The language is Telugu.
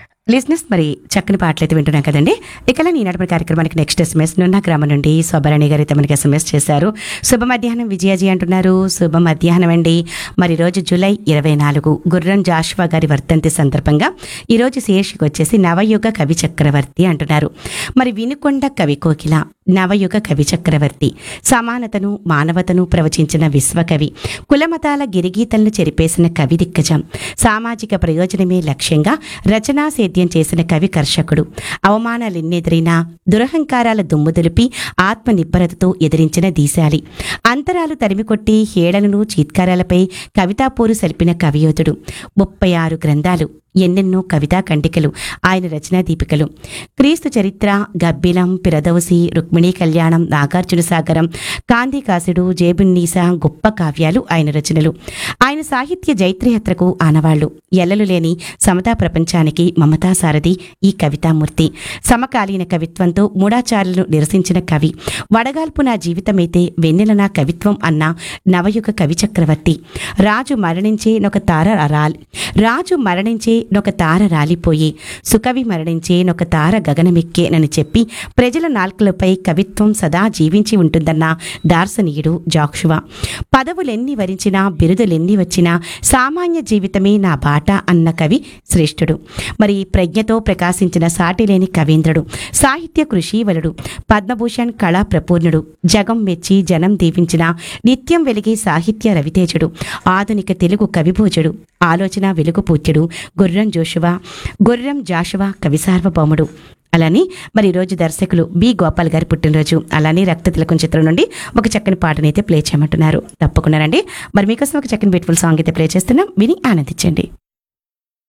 లిజినెస్ మరి చక్కని పాటలు అయితే వింటున్నాం కదండి ఇక ఈనాటి కార్యక్రమానికి నెక్స్ట్ ఎస్ఎంఎస్ నున్న గ్రామం నుండి శోభరాణి గారు అయితే మనకి ఎస్ఎంఎస్ చేశారు శుభ మధ్యాహ్నం విజయాజీ అంటున్నారు శుభ మధ్యాహ్నం అండి మరి రోజు జూలై ఇరవై నాలుగు గుర్రం జాషువా గారి వర్ధంతి సందర్భంగా ఈ రోజు శీర్షిక వచ్చేసి నవయుగ కవి చక్రవర్తి అంటున్నారు మరి వినుకొండ కవి కోకిల నవయుగ కవి చక్రవర్తి సమానతను మానవతను ప్రవచించిన విశ్వకవి కులమతాల గిరిగీతలను చెరిపేసిన కవి దిగ్గజం సామాజిక ప్రయోజనమే లక్ష్యంగా రచనా సేద్యం చేసిన కవి కర్షకుడు అవమానాలెన్నెదిరినా దురహంకారాల దుమ్ము దులిపి ఆత్మ నిబ్బరతతో ఎదిరించిన దీశాలి అంతరాలు తరిమికొట్టి హేళనను చీత్కారాలపై కవితాపోరు సలిపిన కవియోధుడు ముప్పై ఆరు గ్రంథాలు ఎన్నెన్నో కవితా ఖండికలు ఆయన రచనా దీపికలు క్రీస్తు చరిత్ర గబ్బిలం పిరదవసి రుక్మిణీ కళ్యాణం నాగార్జున సాగరం కాందికాసుడు జేబున్నీసా గొప్ప కావ్యాలు ఆయన రచనలు ఆయన సాహిత్య జైత్రయాత్రకు ఆనవాళ్లు ఎల్లలు లేని సమతా ప్రపంచానికి మమతా సారథి ఈ కవితామూర్తి సమకాలీన కవిత్వంతో మూఢాచారులను నిరసించిన కవి వడగాల్పు నా జీవితమైతే వెన్నెల నా కవిత్వం అన్న నవయుగ కవి చక్రవర్తి రాజు మరణించే నొక తార రాలి రాజు మరణించే నొక తార రాలిపోయి సుకవి మరణించే నొక తార గగనమెక్కేనని చెప్పి ప్రజల నాల్కలపై కవిత్వం సదా జీవించి ఉంటుందన్న దార్శనీయుడు జాక్షువా పదవులెన్ని వరించినా బిరుదులెన్ని వచ్చినా సామాన్య జీవితమే నా బాట అన్న కవి శ్రేష్ఠుడు మరి ప్రజ్ఞతో ప్రకాశించిన సాటిలేని కవీంద్రుడు సాహిత్య కృషీవలుడు పద్మభూషణ్ కళా ప్రపూర్ణుడు జగం మెచ్చి జనం దీవించిన నిత్యం వెలిగే సాహిత్య రవితేజుడు ఆధునిక తెలుగు కవిభూజుడు ఆలోచన వెలుగు పూజ్యుడు గుర్రం జోషువా గుర్రం జాషువా కవి సార్వభౌముడు అలానే మరి ఈ రోజు దర్శకులు బి గోపాల్ గారి పుట్టినరోజు అలానే రక్త తిలకం చిత్రం నుండి ఒక చక్కని పాటని అయితే ప్లే చేయమంటున్నారు తప్పకుండా రండి మరి మీకోసం ఒక చక్కని బ్యూటిఫుల్ సాంగ్ అయితే ప్లే చేస్తున్నాం విని ఆనందించండి